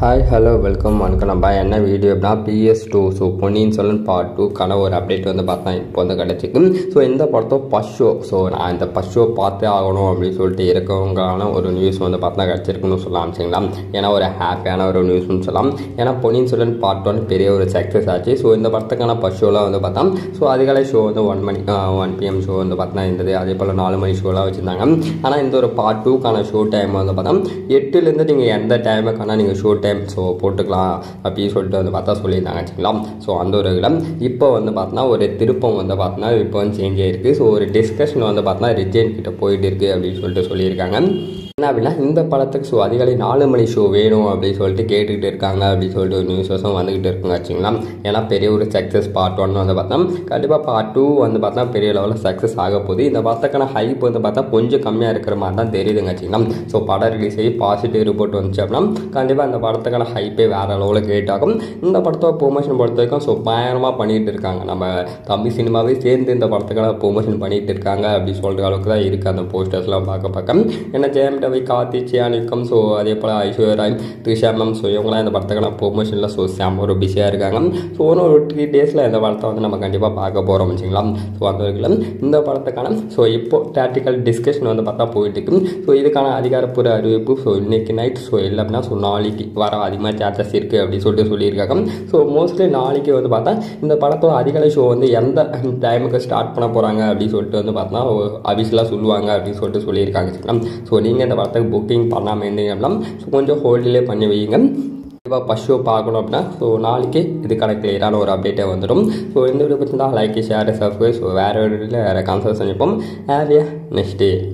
hi hello welcome வணக்கம் நம்ம என்ன வீடியோ அப்படின்னா PS two so Ponniyin Selvan part டூக்கான ஒரு அப்டேட் வந்து பார்த்தா இப்போ வந்து கிடச்சிக்கு ஸோ இந்த படத்தோ ஃபஸ்ட் ஷோ ஸோ நான் இந்த ஃபஸ்ட் ஷோ பார்த்தே ஆகணும் அப்படின்னு சொல்லிட்டு இருக்கவங்களான ஒரு நியூஸ் வந்து பார்த்தா கிடச்சிருக்குன்னு சொல்லலாம் சரிங்களா ஏன்னா ஒரு ஹாப்பியான ஒரு நியூஸ்னு சொல்லலாம் ஏன்னா பொன்னியின் செல்வன் பார்ட் ஒன் பெரிய ஒரு சக்ஸஸ் ஆச்சு ஸோ இந்த படத்துக்கான ஃபஸ்ட் ஷோலாம் வந்து பார்த்தா ஸோ அதிகாலை ஷோ வந்து ஒன் மணி ஒன் பிஎம் ஷோ வந்து பார்த்தா இருந்தது அதே போல் நாலு மணி ஷோலாம் வச்சுருந்தாங்க ஆனால் இந்த ஒரு பார்ட் டூக்கான ஷோ டைம் வந்து பார்த்தா எட்டுலேருந்து நீங்கள் எந்த டைமுக்கான நீங்கள் ஷோ டைம் ஸோ போட்டுக்கலாம் அப்படின்னு சொல்லிட்டு வந்து பார்த்தா சொல்லியிருந்தாங்க வச்சுங்களா ஸோ அந்த ஒரு இதில் இப்போ வந்து பார்த்தோன்னா ஒரு திருப்பம் வந்து பார்த்தோன்னா இப்போ வந்து சேஞ்ச் ஆகிருக்கு ஸோ ஒரு டிஸ்கஷன் வந்து பார்த்தோன்னா ரிஜெயின் கிட்ட போயிட்டு இருக்கு அப்படின்னு சொல்லிட்டு சொல்லியிருக்காங்க என்ன அப்படின்னா இந்த படத்துக்கு ஸோ அதிகாலை நாலு மணி ஷோ வேணும் அப்படின்னு சொல்லிட்டு கேட்டுக்கிட்டு இருக்காங்க அப்படின்னு சொல்லிட்டு ஒரு நியூஸஸும் வந்துக்கிட்டு இருக்குங்க வச்சுங்களா ஏன்னா பெரிய ஒரு சக்ஸஸ் பார்ட் ஒன் வந்து பார்த்தா கண்டிப்பாக பார்ட் டூ வந்து பார்த்தா பெரிய லெவலில் சக்ஸஸ் ஆக போகுது இந்த படத்துக்கான ஹைப் வந்து பார்த்தா கொஞ்சம் கம்மியாக இருக்கிற மாதிரி தான் தெரியுதுங்க வச்சுங்களா ஸோ படம் ரிலீஸ் ஆகி பாசிட்டிவ் ரிப்போர்ட் வந்துச்சு அப்படின்னா கண்டிப்பாக இந்த படத்துக்கான ஹைப்பே வேறு லெவலில் கிரியேட் ஆகும் இந்த படத்தோட ப்ரொமோஷன் பொறுத்த வரைக்கும் ஸோ பயங்கரமாக பண்ணிகிட்டு இருக்காங்க நம்ம தமிழ் சினிமாவே சேர்ந்து இந்த படத்துக்கான ப்ரொமோஷன் பண்ணிகிட்டு இருக்காங்க அப்படின்னு சொல்கிற அளவுக்கு தான் இருக்குது அந்த போஸ்டர்ஸ்லாம் பார்க்க பார்க்க ஏன்னா ஜெயம் ரவி கார்த்தி சியானிக்கம் ஸோ அதே போல் ஐஸ்வர்யா ராய் த்ரிஷா மேம் ஸோ இவங்களாம் இந்த படத்துக்கான ப்ரொமோஷனில் ஸோ செம்ம ஒரு பிஸியாக இருக்காங்க ஸோ இன்னும் ஒரு த்ரீ டேஸில் இந்த படத்தை வந்து நம்ம கண்டிப்பாக பார்க்க போகிறோம் வச்சுங்களா ஸோ அந்த வகையில் இந்த படத்துக்கான ஸோ இப்போ டாக்டிக்கல் டிஸ்கஷன் வந்து பார்த்தா போயிட்டு இருக்கு ஸோ இதுக்கான அதிகாரப்பூர்வ அறிவிப்பு ஸோ இன்னைக்கு நைட் ஸோ இல்லை அப்படின்னா ஸோ நாளைக்கு வர அதிகமாக சார்ஜஸ் இருக்குது அப்படின்னு சொல்லிட்டு சொல்லியிருக்காங்க ஸோ மோஸ்ட்லி நாளைக்கு வந்து பார்த்தா இந்த படத்தோட அதிகாலை ஷோ வந்து எந்த டைமுக்கு ஸ்டார்ட் பண்ண போகிறாங்க அப்படின்னு சொல்லிட்டு வந்து பார்த்தா அபிஷியலாக சொல்லுவாங்க அப்படின்னு சொல்லிட்டு சொல்லியிருக்காங்க சரிங்களா ஸோ நீங்கள் இந்த படத்துக்கு புக்கிங் பண்ணாமல் இருந்தீங்க அப்படின்னா ஸோ கொஞ்சம் ஹோல்டிலே பண்ணி வைங்க கண்டிப்பாக ஃபஸ்ட் ஷோ பார்க்கணும் அப்படின்னா ஸோ நாளைக்கு இதுக்கான கிளியரான ஒரு அப்டேட்டே வந்துடும் ஸோ இந்த வீடியோ பற்றி தான் லைக் ஷேர் சப்ஸ்கிரைப் ஸோ வேறு ஒரு வேறு கான்சர்ட் செஞ்சுப்போம் ஹேவ் ஏ நெக்ஸ்ட் டே